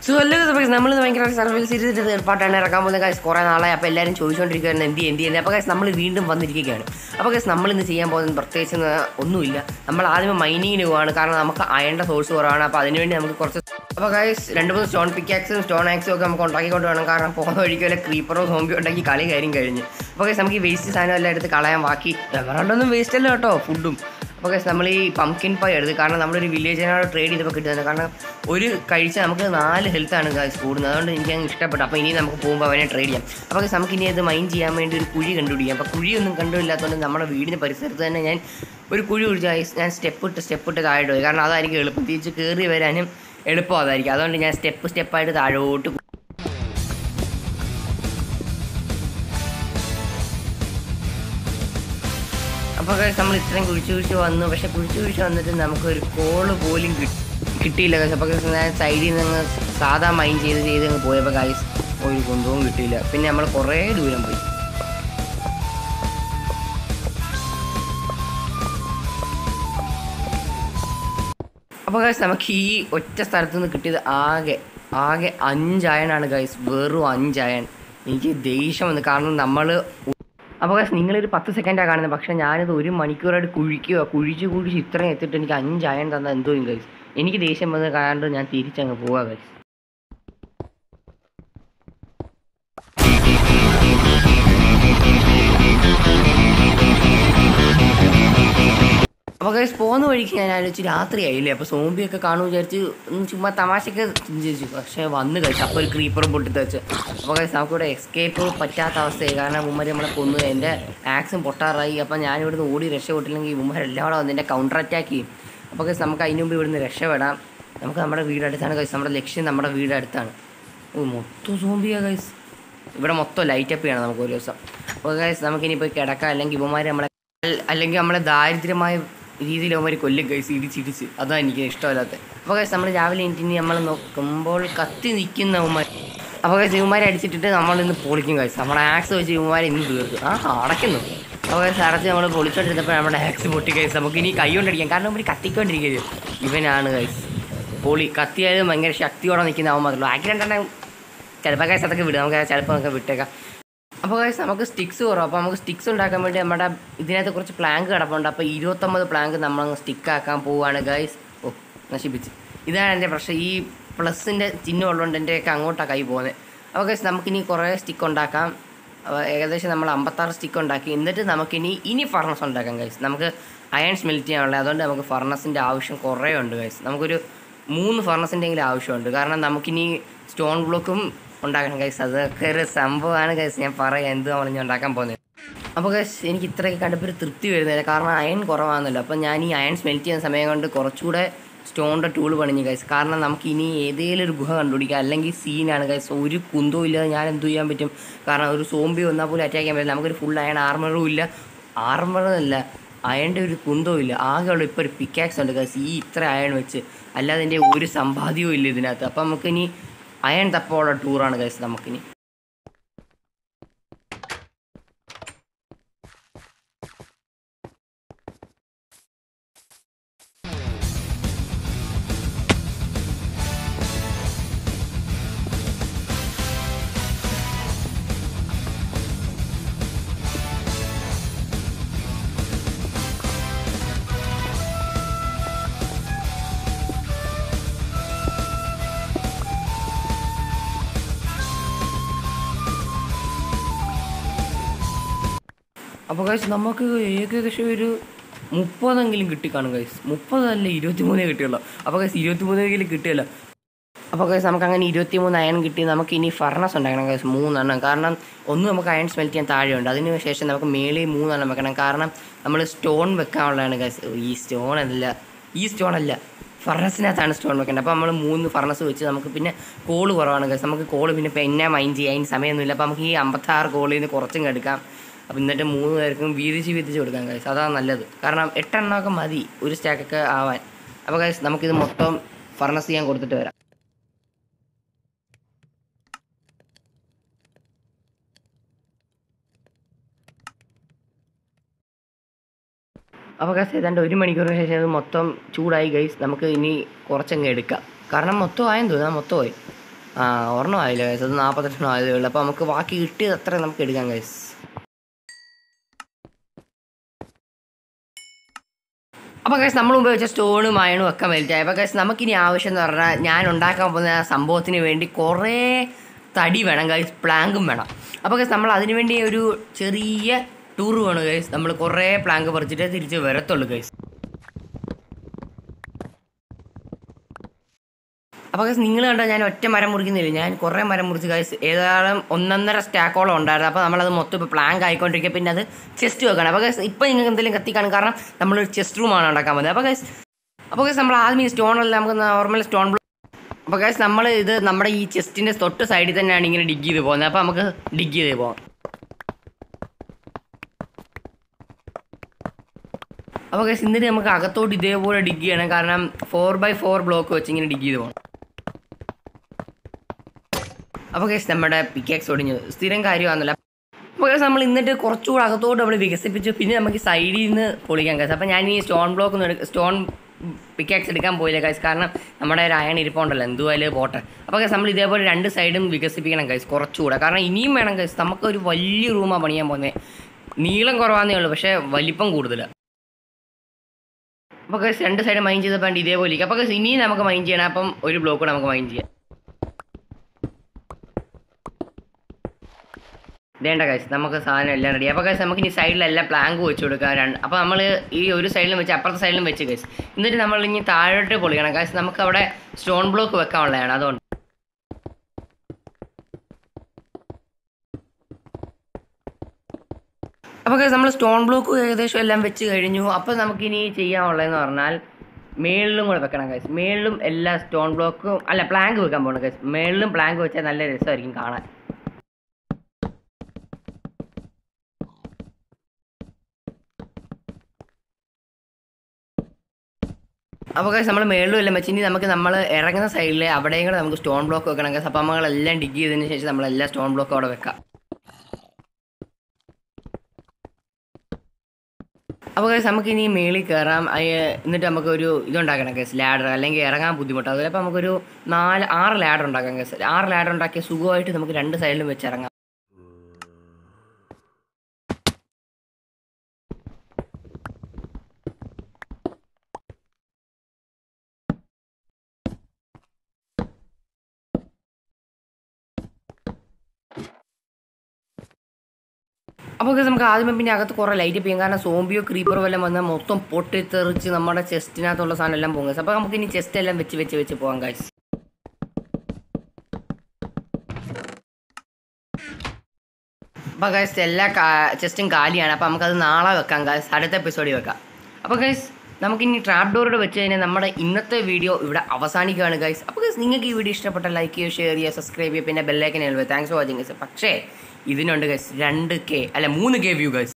So എല്ലാ നമ്മൾ ഭയങ്കര സർവൈൽ സീരീസിൻ്റെ തേർഡ് പാർട്ടാണ് ഇറക്കാൻ പോകുന്നത് കാശ് കുറേ നാളായി അപ്പോൾ എല്ലാവരും ചോദിച്ചുകൊണ്ടിരിക്കുകയായിരുന്നു എന്ത് എന്ത് ചെയ്യുന്നത് അപ്പോൾ കാശ് നമ്മൾ വീണ്ടും വന്നിരിക്കുകയാണ് അപ്പോൾ കാശ് നമ്മൾ ഇന്ന് ചെയ്യാൻ പോകുന്നത് പ്രത്യേകിച്ച് എന്ന് ഒന്നുമില്ല നമ്മൾ ആദ്യമേ മൈനിങ്ങിന് പോവാണ് കാരണം നമുക്ക് അയണ്ട സോഴ്സ് കുറവാണ് അപ്പോൾ അതിനുവേണ്ടി നമുക്ക് കുറച്ച് അപ്പോൾ കാശ് രണ്ട് മൂന്ന് സ്റ്റോൺ പിക്കാക്സും സ്റ്റോൺ ആക്സും ഒക്കെ നമുക്ക് ഉണ്ടാക്കിക്കൊണ്ട് വേണം കാരണം പോകുന്ന വഴിക്ക് വല്ല ക്രീപ്പറോ സോംബിയോ ഉണ്ടാക്കി കളി കാര്യം കഴിഞ്ഞ് അപ്പോൾ കാശ് നമുക്ക് ഈ വേസ്റ്റ് സാധനം എല്ലാം എടുത്ത് കളയാൻ ബാക്കി എവറണ്ടൊന്നും വേസ്റ്റ് അല്ല കേട്ടോ ഫുഡും അപ്പോൾ guys, നമ്മൾ ഈ പംകിൻ പൈ എടുത്ത് കാരണം നമ്മളൊരു വില്ലേജിനോട് ട്രേഡ് ചെയ്തപ്പോൾ കിട്ടുന്നത് കാരണം ഒരു കഴിച്ചാൽ നമുക്ക് നാല് ഹെൽത്താണ് ഗായ്സ് കൂടുന്നത് അതുകൊണ്ട് എനിക്ക് അങ്ങ് ഇഷ്ടപ്പെട്ടു അപ്പോൾ ഇനി നമുക്ക് പോകുമ്പോൾ അവനെ ട്രേഡ് ചെയ്യാം അപ്പോൾ guys, നമുക്ക് ഇനി അത് മൈൻഡ് ചെയ്യാൻ വേണ്ടി ഒരു കുഴി കണ്ടുപിടിക്കാം അപ്പോൾ കുഴിയൊന്നും കണ്ടുപില്ലാത്തതുകൊണ്ട് നമ്മുടെ വീടിന് പരിസരത്ത് തന്നെ ഞാൻ ഒരു കുഴി കുഴിച്ച് guys, ഞാൻ സ്റ്റെപ്പ് ഇട്ട് സ്റ്റെപ്പ് ഇട്ട് താഴോട്ട് പോയി കാരണം അതായിരിക്കും എളുപ്പം തിരിച്ച് കയറി വരാനും എളുപ്പം അതായിരിക്കും അതുകൊണ്ട് ഞാൻ സ്റ്റെപ്പ് സ്റ്റെപ്പായിട്ട് താഴോട്ട് അപ്പോൾ guys, നമ്മൾ ഇത്രയും കുഴിച്ച് കുഴിച്ച് വന്നു പക്ഷെ കുഴിച്ച് കുഴിച്ച് വന്നിട്ട് നമുക്കൊരു കോള് പോലും കിട്ടി കിട്ടിയില്ല guys. അപ്പോൾ guys, ഞാൻ സൈഡിൽ നിന്ന് സാധാ മൈൻ ചെയ്ത് ചെയ്ത് അങ്ങ് പോയപ്പോൾ കായ്സ് ഒരു കുന്തവും കിട്ടിയില്ല പിന്നെ നമ്മൾ കുറേ ദൂരം പോയി അപ്പോൾ ഗൈസ് നമുക്ക് ഈ ഒറ്റ സ്ഥലത്തു നിന്ന് കിട്ടിയത് ആകെ ആകെ അഞ്ചയനാണ് ഗൈസ് വെറും അഞ്ചയൻ എനിക്ക് ദേഷ്യം വന്നു കാരണം നമ്മൾ അപ്പോൾ ഗൈസ് നിങ്ങളൊരു പത്ത് സെക്കൻഡാണ് കാണുന്നത് പക്ഷേ ഞാനിത് ഒരു മണിക്കൂറായിട്ട് കുഴിക്കുക കുഴിച്ച് കുഴിച്ച് ഇത്രയും എത്തിയിട്ട് എനിക്ക് അഞ്ചയൻ തന്നാൽ എന്തോ ഗൈസ് എനിക്ക് ദേഷ്യം വന്നത് കാരണം ഞാൻ തിരിച്ചങ്ങ് പോവാ ഗൈസ് അപ്പോൾ ഗൈസ് പോകുന്ന വഴിക്ക് ഞാൻ ആലോചിച്ച് രാത്രിയായില്ലേ അപ്പോൾ സോംബിയൊക്കെ കാണുമെന്ന് വിചാരിച്ച് ഒന്ന് ചുമ്മാ തമാശയൊക്കെ ചിന്തിച്ചു പക്ഷേ വന്ന് കഴിച്ചു അപ്പോൾ ഒരു ക്രീപ്പറും പൊട്ടിത്ത് വെച്ച് അപ്പോൾ ഗൈസ് നമുക്കിവിടെ എസ്കേപ്പ് പറ്റാത്ത അവസ്ഥയായി കാരണം ഉമ്മര് നമ്മളെ കൊന്നു എൻ്റെ ആക്സും പൊട്ടാറായി അപ്പോൾ ഞാനിവിടുന്ന് ഓടി രക്ഷപ്പെട്ടില്ലെങ്കിൽ ഉമ്മരെല്ലാം കൂടെ വന്ന് എൻ്റെ കൗണ്ടർ അറ്റാക്ക് ചെയ്യും അപ്പോൾ ഗൈസ് നമുക്ക് അതിന് മുമ്പ് ഇവിടുന്ന് രക്ഷപ്പെടാം നമുക്ക് നമ്മുടെ വീട് അടുത്താണ് ഗൈസ് നമ്മുടെ ലക്ഷ്യം നമ്മുടെ വീട് അടുത്താണ് ഓ മൊത്തം സോംബിയാ ഗൈസ് ഇവിടെ മൊത്തം ലൈറ്റ് അപ്പ് ചെയ്യണം നമുക്ക് ഒരു ദിവസം അപ്പോൾ ഗൈസ് നമുക്കിനി പോയി കിടക്കാം അല്ലെങ്കിൽ ഇവന്മാർ നമ്മളെ അൽ- അല്ലെങ്കിൽ നമ്മളെ ദാരിദ്ര്യമായ രീതിയിൽ അവന്മാർ കൊല്ലും ഗൈസ് ഇടിച്ചിടിച്ച് അതാണ് എനിക്ക് ഇഷ്ടമല്ലാത്തത് അപ്പോൾ ഗൈസ് നമ്മൾ രാവിലെ എണീറ്റ് നമ്മൾ നോക്കുമ്പോൾ കത്തി നിൽക്കുന്ന അവന്മാർ അപ്പോൾ ഗൈസ് ഇവന്മാരെ അടിച്ചിട്ടിട്ട് നമ്മളിന്ന് പൊളിക്കും ഗൈസ് നമ്മുടെ ആക്സ് വെച്ച് ഇവന്മാരെ ഇന്ന് തീർക്കും ആ അടയ്ക്കുന്നു അപ്പോൾ ഗൈസ് അടച്ച് നമ്മൾ പൊളിച്ചോണ്ടിരുന്നപ്പോൾ നമ്മുടെ ആക്സ് പൊട്ടി ഗൈസ് നമുക്ക് ഇനി കൈ കൊണ്ടടിക്കാം കാരണം ഇവർ കത്തിക്കൊണ്ടിരിക്കുന്നത് ഇവനാണ് ഗൈസ് പൊളി കത്തിയാലും ഭയങ്കര ശക്തിയോടെ നിൽക്കുന്ന അവൻ മാത്രമല്ല ആക്സിഡൻ്റ് ചിലപ്പോൾ ഗൈസ് അതൊക്കെ വിടും നമുക്ക് ചിലപ്പോൾ നമുക്ക് വിട്ടേക്കാം അപ്പോൾ ഗൈസ് നമുക്ക് സ്റ്റിക്സ് കുറവ് അപ്പോൾ നമുക്ക് സ്റ്റിക്സ് ഉണ്ടാക്കാൻ വേണ്ടി നമ്മുടെ ഇതിനകത്ത് കുറച്ച് പ്ലാങ്ക് കിടപ്പുണ്ട് അപ്പോൾ ഇരുപത്തൊമ്പത് പ്ലാങ്ക് നമ്മളങ്ങ് സ്റ്റിക്ക് ആക്കാൻ പോവുകയാണ് ഗൈസ് ഓ നശിപ്പിച്ച് ഇതാണ് എൻ്റെ പ്രശ്നം ഈ പ്ലസിൻ്റെ ചിഹ്നം ഉള്ളതുകൊണ്ട് എൻ്റെയൊക്കെ അങ്ങോട്ടാണ് കൈ പോകുന്നത് അപ്പോൾ ഗൈസ് നമുക്കിനി കുറേ സ്റ്റിക്ക് ഉണ്ടാക്കാം അപ്പോൾ ഏകദേശം നമ്മൾ അമ്പത്താറ് സ്റ്റിക്ക് ഉണ്ടാക്കി എന്നിട്ട് നമുക്കിനി ഇനി ഫർണസ് ഉണ്ടാക്കാം ഗൈസ് നമുക്ക് അയൺ സ്മെൽറ്റ് ചെയ്യാനുള്ളത് അതുകൊണ്ട് നമുക്ക് ഫർണസിൻ്റെ ആവശ്യം കുറേ ഉണ്ട് ഗൈസ് നമുക്കൊരു മൂന്ന് ഫർണസിൻ്റെ എങ്കിലും ആവശ്യമുണ്ട് കാരണം നമുക്കിനി സ്റ്റോൺ ബ്ലോക്കും ഉണ്ടാക്കണം ഗൈസ് അതൊക്കെ ഒരു സംഭവമാണ് ഗൈസ് ഞാൻ പറയാം എന്തുവാണ് ഞാൻ ഉണ്ടാക്കാൻ പോകുന്നത് അപ്പോൾ ഗൈസ് എനിക്ക് ഇത്രയൊക്കെ കണ്ടപ്പോൾ ഒരു തൃപ്തി വരുന്നില്ല കാരണം അയൺ കുറവാണല്ലോ അപ്പോൾ ഞാൻ ഈ അയൺ സ്മെൽറ്റ് ചെയ്യുന്ന സമയം കൊണ്ട് കുറച്ചുകൂടെ സ്റ്റോണിൻ്റെ ടൂൾ പണിഞ്ഞു ഗൈസ് കാരണം നമുക്ക് ഇനി ഏതെങ്കിലും ഒരു ഗുഹ കണ്ടുപിടിക്കാം അല്ലെങ്കിൽ സീനാണ് ഗൈസ് ഒരു കുന്തവും ഇല്ലാതെ ഞാൻ എന്ത് ചെയ്യാൻ പറ്റും കാരണം ഒരു സോംബി വന്നാൽ പോലും അറ്റാക്ക് ചെയ്യാൻ പറ്റില്ല നമുക്കൊരു ഫുൾ അയൺ ആർമറും ഇല്ല ആർമറല്ല അയണിൻ്റെ ഒരു കുന്തവും ഇല്ല ആകെയുള്ള ഇപ്പോൾ ഒരു പിക്കാക്സ് ഉണ്ട് ഗൈസ് ഈ ഇത്ര അയൺ വെച്ച് അല്ലാതെ എൻ്റെ ഒരു സമ്പാദ്യവും ഇല്ല ഇതിനകത്ത് അപ്പം നമുക്കിനി അയൺ തപ്പമുള്ള ടൂറാണ് ഗൈസ് നമുക്കിനി അപ്പോൾ ഗൈസ് നമുക്ക് ഏകദേശം ഒരു മുപ്പതെങ്കിലും കിട്ടിക്കാണും ഗൈസ് മുപ്പതല്ല ഇരുപത്തിമൂന്നേ കിട്ടിയുള്ളൂ അപ്പോൾ ഗൈസ് ഇരുപത്തിമൂന്നെങ്കിലും കിട്ടിയല്ലോ അപ്പോൾ ഗൈസ് നമുക്ക് അങ്ങനെ ഇരുപത്തിമൂന്ന് അയൺ കിട്ടി നമുക്ക് ഇനി ഫർണസ് ഉണ്ടാക്കണം ഗൈസ് മൂന്നെണ്ണം കാരണം ഒന്ന് നമുക്ക് അയൺ സ്മെൽറ്റ് ചെയ്യാൻ താഴെയുണ്ട് അതിന് ശേഷം നമുക്ക് മേളിൽ മൂന്നെണ്ണം വെക്കണം കാരണം നമ്മൾ സ്റ്റോൺ വെക്കാനുള്ളതാണ് ഗൈസ് ഈ സ്റ്റോൺ അല്ല ഈ സ്റ്റോൺ അല്ല ഫർണസിനകത്താണ് സ്റ്റോൺ വെക്കേണ്ടത് അപ്പോൾ നമ്മൾ മൂന്ന് ഫർണസ് വെച്ച് നമുക്ക് പിന്നെ കോള് കുറവാണ് ഗൈസ് നമുക്ക് കോള് പിന്നെ ഇപ്പോൾ എന്നാ മൈൻഡ് ചെയ്യാൻ അതിന് സമയമൊന്നുമില്ല അപ്പോൾ നമുക്ക് ഈ അമ്പത്താറ് കോളിൽ നിന്ന് കുറച്ചും എടുക്കാം അപ്പോൾ എന്നിട്ട് മൂന്ന് പേർക്കും വീതിച്ച് വീതിച്ച് കൊടുക്കാം ഗൈസ് അതാണ് നല്ലത് കാരണം എട്ടെണ്ണമൊക്കെ മതി ഒരു സ്റ്റാക്കൊക്കെ ആവാൻ അപ്പോൾ ഗൈസ് നമുക്കിത് മൊത്തം ഫർണസ് ചെയ്യാൻ കൊടുത്തിട്ട് വരാം അപ്പോൾ ഗൈസ് ഏതാണ്ട് ഒരു മണിക്കൂറിന് ശേഷം അത് മൊത്തം ചൂടായി ഗൈസ് നമുക്ക് ഇനി കുറച്ചങ്ങ് എടുക്കാം കാരണം മൊത്തം ആയെന്ന് തോന്നുന്നു ആ മൊത്തമായി ആ ഒരെണ്ണം ആയില്ല ഗൈസ് അത് നാൽപ്പത്തെണ്ണം ആയതേ ഉള്ളൂ അപ്പോൾ നമുക്ക് ബാക്കി കിട്ടിയത് അത്ര നമുക്ക് എടുക്കാം ഗൈസ് അപ്പോൾ ഗൈസ് നമ്മൾ ഉപയോഗിച്ച സ്റ്റോണും അയണും ഒക്കെ മെൽറ്റായി അപ്പോൾ ഗൈസ് നമുക്കിനി ആവശ്യം എന്ന് പറഞ്ഞാൽ ഞാൻ ഉണ്ടാക്കാൻ പോകുന്ന ആ സംഭവത്തിന് വേണ്ടി കുറേ തടി വേണം ഗൈസ് പ്ലാങ്കും വേണം അപ്പോൾ ഗൈസ് നമ്മൾ അതിന് വേണ്ടി ഒരു ചെറിയ ടൂർ വേണം ഗൈസ് നമ്മൾ കുറേ പ്ലാങ്ക് പറിച്ചിട്ട് തിരിച്ച് വരത്തുള്ളൂ ഗൈസ് അപ്പോൾ ഗൈസ് നിങ്ങൾ കണ്ടോ ഞാൻ ഒറ്റ മരം മുറിക്കുന്നില്ല ഞാൻ കുറേ മരം മുറിച്ച് ഗൈസ് ഏതായാലും ഒന്നൊന്നര സ്റ്റാക്കോളം ഉണ്ടായിരുന്നു അപ്പോൾ നമ്മളത് മൊത്തം ഇപ്പോൾ പ്ലാങ്ക് ആയിക്കൊണ്ടിരിക്കുക പിന്നെ അത് ചെസ്റ്റ് വെക്കണം അപ്പോൾ ഗൈസ് ഇപ്പോൾ നിങ്ങൾക്ക് എന്തെങ്കിലും കത്തിക്കാണ് കാരണം നമ്മളൊരു ചെസ്റ്റ് റൂമാണ് ഉണ്ടാക്കാൻ പോകുന്നത് അപ്പോൾ ഗൈസ് അപ്പോൾ ഗൈസ് നമ്മൾ ആദ്യം ഈ സ്റ്റോണല്ല നമുക്ക് നോർമൽ സ്റ്റോൺ ബ്ലോ അപ്പോൾ ഗൈസ് നമ്മൾ ഇത് നമ്മുടെ ഈ ചെസ്റ്റിൻ്റെ തൊട്ട് സൈഡിൽ തന്നെയാണ് ഇങ്ങനെ ഡിഗ് ചെയ്ത് പോകുന്നത് അപ്പോൾ നമുക്ക് ഡിഗ് ചെയ്ത് പോകാം അപ്പോൾ ഗൈസ് എന്നിട്ട് നമുക്ക് അകത്തോട്ട് ഇതേപോലെ ഡിഗ് ചെയ്യണം കാരണം ഫോർ ബൈ ഫോർ ബ്ലോക്ക് വെച്ച് ഇങ്ങനെ ഡിഗ് ചെയ്ത് പോകണം അപ്പോൾ കേസ് നമ്മുടെ പിക്കാക്സ് ഒടിഞ്ഞു സ്ഥിരം കാര്യമാണെന്നില്ല അപ്പോൾ കേസ് നമ്മൾ എന്നിട്ട് കുറച്ചുകൂടെ അകത്തോട്ട് നമ്മൾ വികസിപ്പിച്ചു പിന്നെ നമുക്ക് സൈഡിൽ നിന്ന് പൊളിക്കാൻ കേസ് അപ്പോൾ ഞാൻ ഈ സ്റ്റോൺ ബ്ലോക്ക് ഒന്നും എടുക്ക സ്റ്റോൺ പിക്കാക്സ് എടുക്കാൻ പോയില്ല കൈസ് കാരണം നമ്മുടെ ഒരു അയൺ ഇരിപ്പുണ്ടല്ലോ എന്തുവായാലും പോട്ടെ അപ്പോൾ കേസ് നമ്മൾ ഇതേപോലെ രണ്ട് സൈഡും വികസിപ്പിക്കണം കൈസ് കുറച്ചുകൂടെ കാരണം ഇനിയും വേണം കൈസ് നമുക്കൊരു വലിയ റൂമാണ് പണിയാൻ പോകുന്നത് നീളം കുറവാന്നേ ഉള്ളൂ പക്ഷേ വലിപ്പം കൂടുതലാണ് അപ്പോൾ കേസ് രണ്ട് സൈഡ് മൈൻഡ് ചെയ്തപ്പോൾ ഇതേപോലെ ഇരിക്കും അപ്പോൾ കേസ് ഇനിയും നമുക്ക് മൈൻഡ് ചെയ്യണം അപ്പം ഒരു ബ്ലോക്ക് കൂടെ നമുക്ക് മൈൻഡ് ചെയ്യാം വേണ്ട കാശ് നമുക്ക് സാധനം എല്ലാം റെഡി അപ്പോൾ കാശ് നമുക്ക് ഇനി സൈഡിലെല്ലാം പ്ലാങ്ക് വെച്ച് കൊടുക്കാം രണ്ട് അപ്പോൾ നമ്മൾ ഈ ഒരു സൈഡിലും വെച്ച് അപ്പുറത്തെ സൈഡിലും വെച്ച് കാശ് എന്നിട്ട് നമ്മൾ ഇനി താഴോട്ട് പൊളിക്കണം കാശ് നമുക്ക് അവിടെ സ്റ്റോൺ ബ്ലോക്ക് വെക്കാനുള്ളതാണ് അതുകൊണ്ട് അപ്പോൾ കാശ് നമ്മൾ സ്റ്റോൺ ബ്ലോക്ക് ഏകദേശം എല്ലാം വെച്ച് കഴിഞ്ഞു അപ്പോൾ നമുക്കിനി ചെയ്യാനുള്ളതെന്ന് പറഞ്ഞാൽ മേളിലും കൂടെ വെക്കണം കാശ് മേളിലും എല്ലാ സ്റ്റോൺ ബ്ലോക്കും അല്ല പ്ലാങ്ക് വെക്കാൻ പോകണം കാശ് മേളിലും പ്ലാങ്ക് വെച്ചാൽ നല്ല രസമായിരിക്കും കാണാൻ അപ്പോൾ guys നമ്മൾ മേളിലും എല്ലാം വെച്ച് ഇനി നമുക്ക് നമ്മൾ ഇറങ്ങുന്ന സൈഡിൽ അവിടെയും കൂടെ നമുക്ക് സ്റ്റോൺ ബ്ലോക്ക് വെക്കണം guys. അപ്പോൾ നമ്മളെല്ലാം ഡിഗ് ചെയ്തതിന് ശേഷം നമ്മളെല്ലാം സ്റ്റോൺ ബ്ലോക്ക് അവിടെ വെക്കാം അപ്പോൾ guys നമുക്ക് ഇനി മേളിൽ കയറാം അയ- എന്നിട്ട് നമുക്കൊരു ഇതുണ്ടാക്കണം കേസ് ലാഡർ അല്ലെങ്കിൽ ഇറങ്ങാൻ ബുദ്ധിമുട്ടാണ് അതുപോലെ അപ്പോൾ നമുക്കൊരു നാല് ആറ് ലാഡർ ഉണ്ടാക്കാം കേസ് ആറ് ലാഡർ ഉണ്ടാക്കിയ സുഖമായിട്ട് നമുക്ക് രണ്ട് സൈഡിലും വെച്ച് ഇറങ്ങാം അപ്പോൾ guys നമുക്ക് ആദ്യമേ പിന്നെ അകത്ത് കുറേ ലൈറ്റ് ചെയ്യാം കാരണം സോംബിയോ ക്രീപ്പറോ വല്ലതും വന്നാൽ മൊത്തം പൊട്ടിത്തെറിച്ച് നമ്മുടെ ചെസ്റ്റിനകത്തുള്ള സാധനം എല്ലാം പോകും അപ്പോൾ നമുക്ക് ഇനി ചെസ്റ്റ് എല്ലാം വെച്ച് വെച്ച് വെച്ച് പോകാം കാശ് അപ്പോൾ ഗൈസ് എല്ലാ ചെസ്റ്റും കാലിയാണ് അപ്പോൾ നമുക്കത് നാളെ വെക്കാം ഗൈസ് അടുത്ത എപ്പിസോഡിൽ വെക്കാം അപ്പോൾ ഗൈസ് നമുക്കിനി ട്രാപ്പ് ഡോറോട് വെച്ച് കഴിഞ്ഞാൽ നമ്മുടെ ഇന്നത്തെ വീഡിയോ ഇവിടെ അവസാനിക്കുകയാണ് ഗൈസ് അപ്പോൾ ഗൈസ് നിങ്ങൾക്ക് ഈ വീഡിയോ ഇഷ്ടപ്പെട്ട ലൈക്ക് ചെയ്യുക ഷെയർ ചെയ്യുക സബ്സ്ക്രൈബ് ചെയ്യുക പിന്നെ ബെല്ലൈക്കൻ എഴുതുക താങ്ക്സ് ഫോർ വാച്ചിങ് ഗൈസ് പക്ഷേ ഇതിനുണ്ട് ഗൈസ് രണ്ട് കെ അല്ല മൂന്ന് കെ വ്യൂ ഗൈസ്